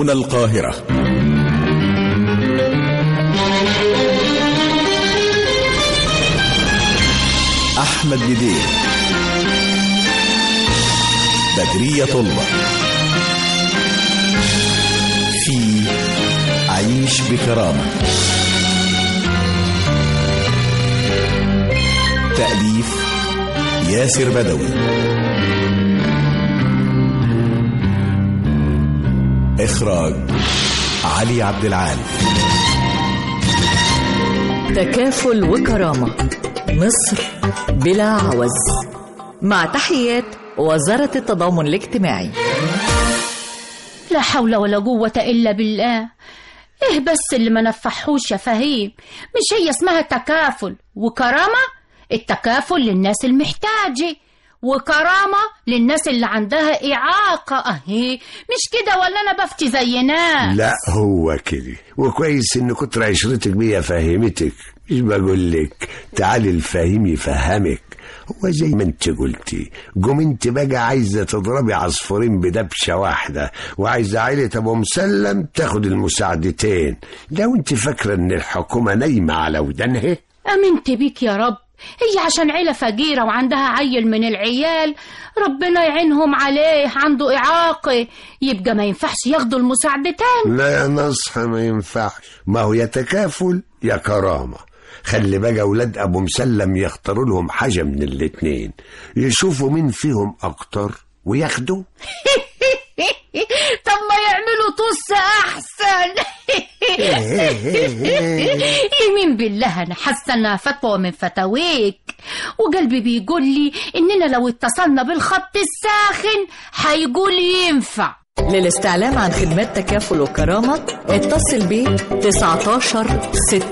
هنا القاهرة أحمد بدير بدرية طلبة في عيش بكرامة تأليف ياسر بدوي إخراج علي عبد العال تكافل وكرامة مصر بلا عوز مع تحيات وزارة التضامن الاجتماعي لا حول ولا قوة إلا بالله إيه بس اللي ما نفحوش يا فهيم مش هي اسمها تكافل وكرامة التكافل للناس المحتاجة وكرامة للناس اللي عندها إعاقة أهي مش كده ولا أنا بفتي زي ناس لا هو كده وكويس ان كتر عشرتك بيا فهمتك مش بقول لك تعالي الفهيم يفهمك هو زي ما انت قلتي قوم انت بقى عايزه تضربي عصفورين بدبشه واحده وعايزه عيله ابو مسلم تاخد المساعدتين لو انت فاكره ان الحكومه نايمه على ودانها أمنت بيك يا رب هي عشان عيلة فقيرة وعندها عيل من العيال ربنا يعينهم عليه عنده إعاقة يبقى ما ينفعش ياخدوا المساعدتين لا يا نصح ما ينفعش ما هو يا تكافل يا كرامة خلي بقى أولاد أبو مسلم يختاروا لهم حاجة من الاتنين يشوفوا مين فيهم أكتر وياخدوا طب ما يعملوا طص أحسن يمين بالله أنا حاسة إنها فتوى من فتاويك وقلبي بيقول لي إننا لو اتصلنا بالخط الساخن هيقول ينفع للاستعلام عن خدمات تكافل وكرامة اتصل ب 19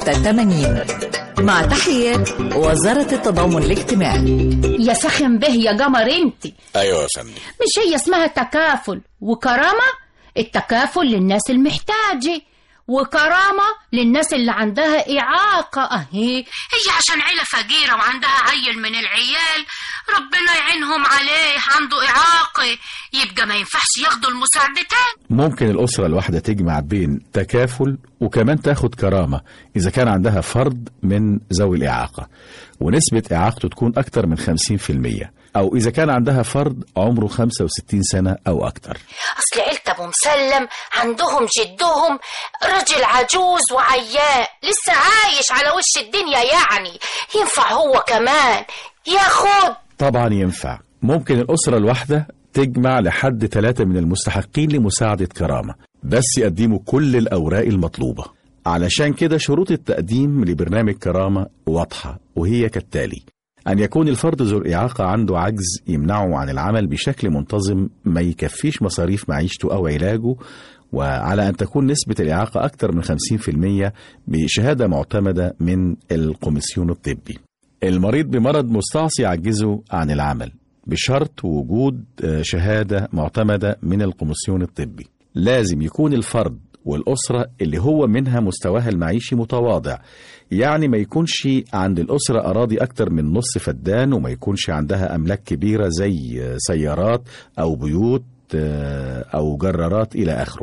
86 مع تحيات وزارة التضامن الاجتماعي يا سخن به يا قمر انت أيوة يا فندم مش هي اسمها تكافل وكرامة التكافل للناس المحتاجة وكرامة للناس اللي عندها إعاقة أهي هي عشان عيلة فقيرة وعندها عيل من العيال ربنا يعينهم عليه عنده إعاقة يبقى ما ينفعش ياخدوا المساعدتين ممكن الأسرة الواحدة تجمع بين تكافل وكمان تاخد كرامة إذا كان عندها فرد من ذوي الإعاقة ونسبة إعاقته تكون أكتر من 50% أو إذا كان عندها فرد عمره 65 سنة أو أكتر أصل عيلة أبو مسلم عندهم جدهم رجل عجوز وعياء لسه عايش على وش الدنيا يعني ينفع هو كمان ياخد طبعا ينفع ممكن الأسرة الواحدة تجمع لحد ثلاثة من المستحقين لمساعدة كرامة بس يقدموا كل الأوراق المطلوبة علشان كده شروط التقديم لبرنامج كرامة واضحة وهي كالتالي أن يكون الفرد ذو الإعاقة عنده عجز يمنعه عن العمل بشكل منتظم ما يكفيش مصاريف معيشته أو علاجه وعلى أن تكون نسبة الإعاقة أكثر من 50% بشهادة معتمدة من الكوميسيون الطبي المريض بمرض مستعصي يعجزه عن العمل بشرط وجود آه، شهادة معتمدة من الكوميسيون الطبي لازم يكون الفرد والأسرة اللي هو منها مستواها المعيشي متواضع يعني ما يكونش عند الأسرة أراضي أكتر من نص فدان وما يكونش عندها أملاك كبيرة زي آه، سيارات أو بيوت آه، أو جرارات إلى آخره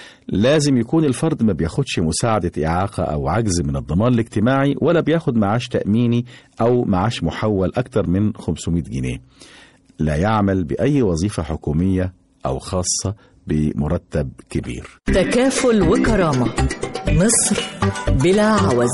لازم يكون الفرد ما بياخدش مساعدة إعاقة أو عجز من الضمان الاجتماعي ولا بياخد معاش تأميني أو معاش محول أكتر من 500 جنيه لا يعمل بأي وظيفة حكومية أو خاصة بمرتب كبير تكافل وكرامة مصر بلا عوز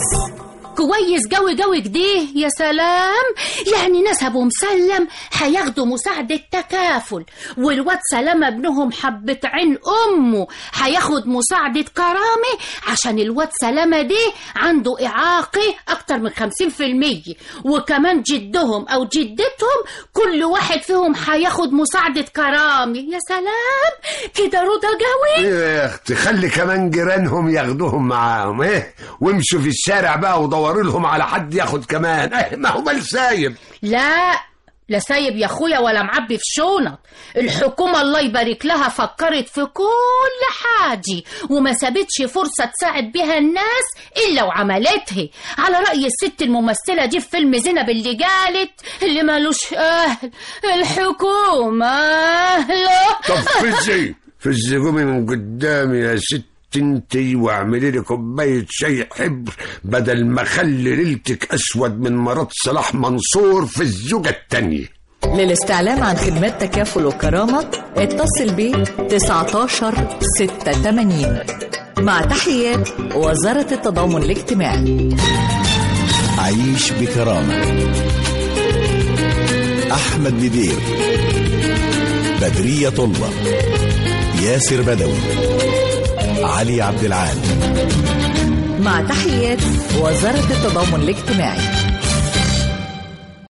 كويس قوي قوي كده يا سلام يعني ناس ابو مسلم هياخدوا مساعدة تكافل والواد سلام ابنهم حبة عين امه هياخد مساعدة كرامة عشان الواد سلامة ده عنده اعاقة اكتر من خمسين في المية وكمان جدهم او جدتهم كل واحد فيهم هياخد مساعدة كرامة يا سلام كده رضا قوي يا اختي خلي كمان جيرانهم ياخدوهم معاهم ايه وامشوا في الشارع بقى ودوروا لهم على حد ياخد كمان ايه ما هو مال سايب لا لا سايب يا اخويا ولا معبي في شنط الحكومة الله يبارك لها فكرت في كل حاجة وما سابتش فرصة تساعد بيها الناس إلا وعملتها على رأي الست الممثلة دي في فيلم زينب اللي قالت اللي مالوش أهل الحكومة لا طب فزي في الزجومي من قدامي يا ست انتي واعملي لي كوبايه شاي حبر بدل ما اخلي ليلتك اسود من مرات صلاح منصور في الزوجه التانيه للاستعلام عن خدمات تكافل وكرامة اتصل ب 19 86 مع تحيات وزارة التضامن الاجتماعي عيش بكرامة أحمد ندير بدرية طلة ياسر بدوي علي عبد العال مع تحيات وزارة التضامن الاجتماعي